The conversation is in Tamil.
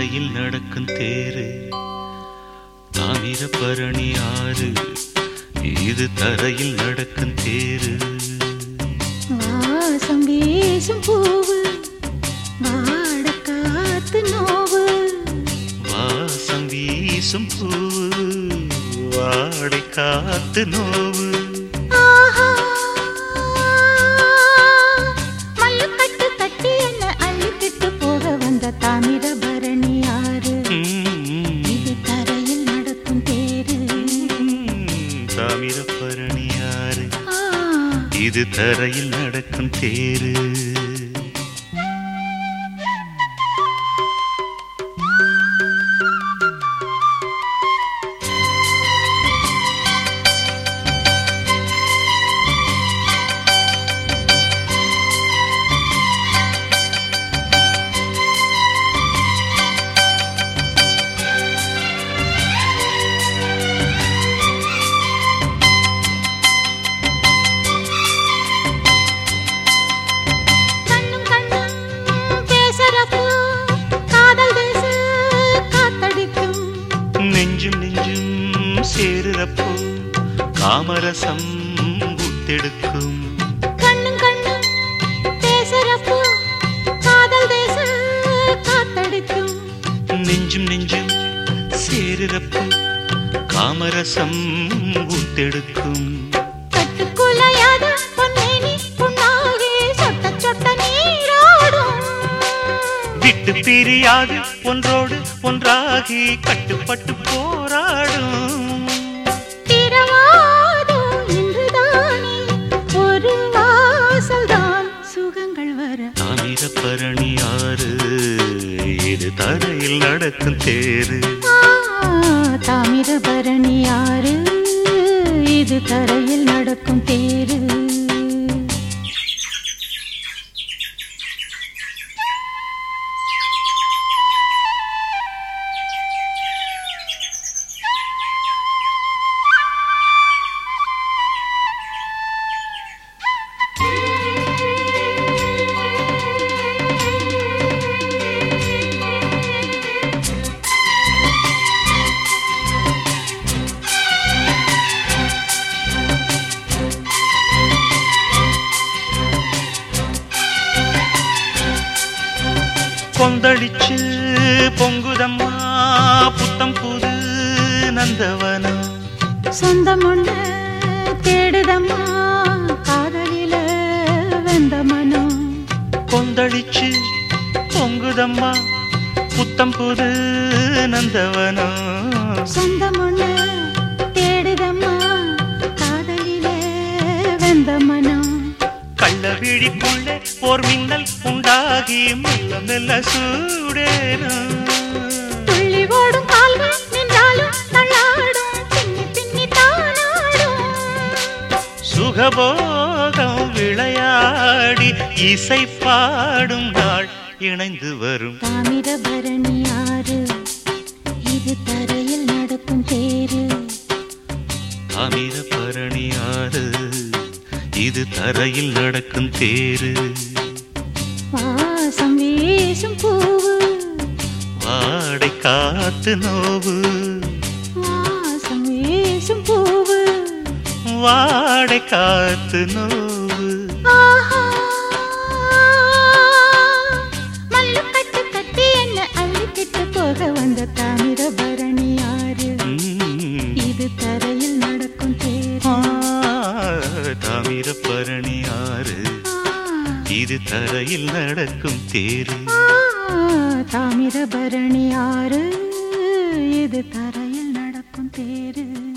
தரையில் நடக்கும் தேரு தாமிரபரணி ஆறு இது தரையில் நடக்கும் தேரு வாசம் வீசும் பூவு வாட காத்து நோவு வாசம் வீசும் பூவு வாடை காத்து நோவு ஆஹா மல்லுக்கட்டு கட்டி என்ன அள்ளிக்கிட்டு போக வந்த தாமிரபரணி ஆறு ம், இது தரையில் நடக்கும் தேரு தாமிரபரணி ஆறு ஆ, இது தரையில் நடக்கும் தேரு கண்ணும் கண்ணும் பேசுறப்போ காதல் தேச காத்தடிக்கும் நெஞ்சும் நெஞ்சும் சேருறப்போ காமரசம் ஊத்தெடுக்கும் கண்ணும் கண்ணும் பேசுறப்போ காதல் தேச காத்தடிக்கும் நெஞ்சும் நெஞ்சும் சேருறப்போ காமரசம் ஊத்தெடுக்கும் கட்டுக்குலையாத பொன்னேனி புண்ணாகி சொட்ட சொட்ட நீராடும் விட்டு பிரியாது ஒன்றோடு ஒன்றாகி கட்டுப்பட்டு போராடும் திரவாதும் இன்றுதானே ஒரு வாசல்தான் சுகங்கள் வர தாமிரபரணி ஆறு இது தரையில் நடக்கும் தேரு ஆ, தாமிரபரணி ஆறு இது தரையில் நடக்கும் தேரு கொந்தளிச்சு பொங்குதம்மா புத்தம் புது நந்தவனம் சொந்தம் ஒண்ணு தேடுதம்மா காதலில வெந்த மனம் கொந்தளிச்சு பொங்குதம்மா புத்தம் புது நந்தவனம் சொந்தம் ஒண்ணு தேடுதம்மா காதலில வெந்த மனம் கள்ள விழிக்குள்ளே ஓர் மின்னல் உண்டாகி மெல்ல மெல்ல சூடேறும் துள்ளி ஓடும் கால்கள் நின்றாலும் தள்ளாடும் பின்னி பின்னி தானாடும் சுகபோகம் விளையாடி இசை பாடும் நாள் இணைந்து வரும் தாமிரபரணி ஆறு இது தரையில் நடக்கும் தேரு தாமிரபரணி ஆறு இது தரையில் நடக்கும் தேரு வாசம் வீசும் பூவு வாடை காத்து நோவு வாசம் வீசும் பூவு வாடை காத்து நோவு ஆஹா மல்லுக்கட்டு கட்டி என்ன அள்ளிக்கிட்டு போக வந்த தாமிரபரணி ஆறு ம். இது தரையில் நடக்கும் தேரு ஆ, தாமிரபரணி ஆறு இது தரையில் நடக்கும் தேரு ஆ, தாமிரபரணி ஆறு இது தரையில் நடக்கும் தேரு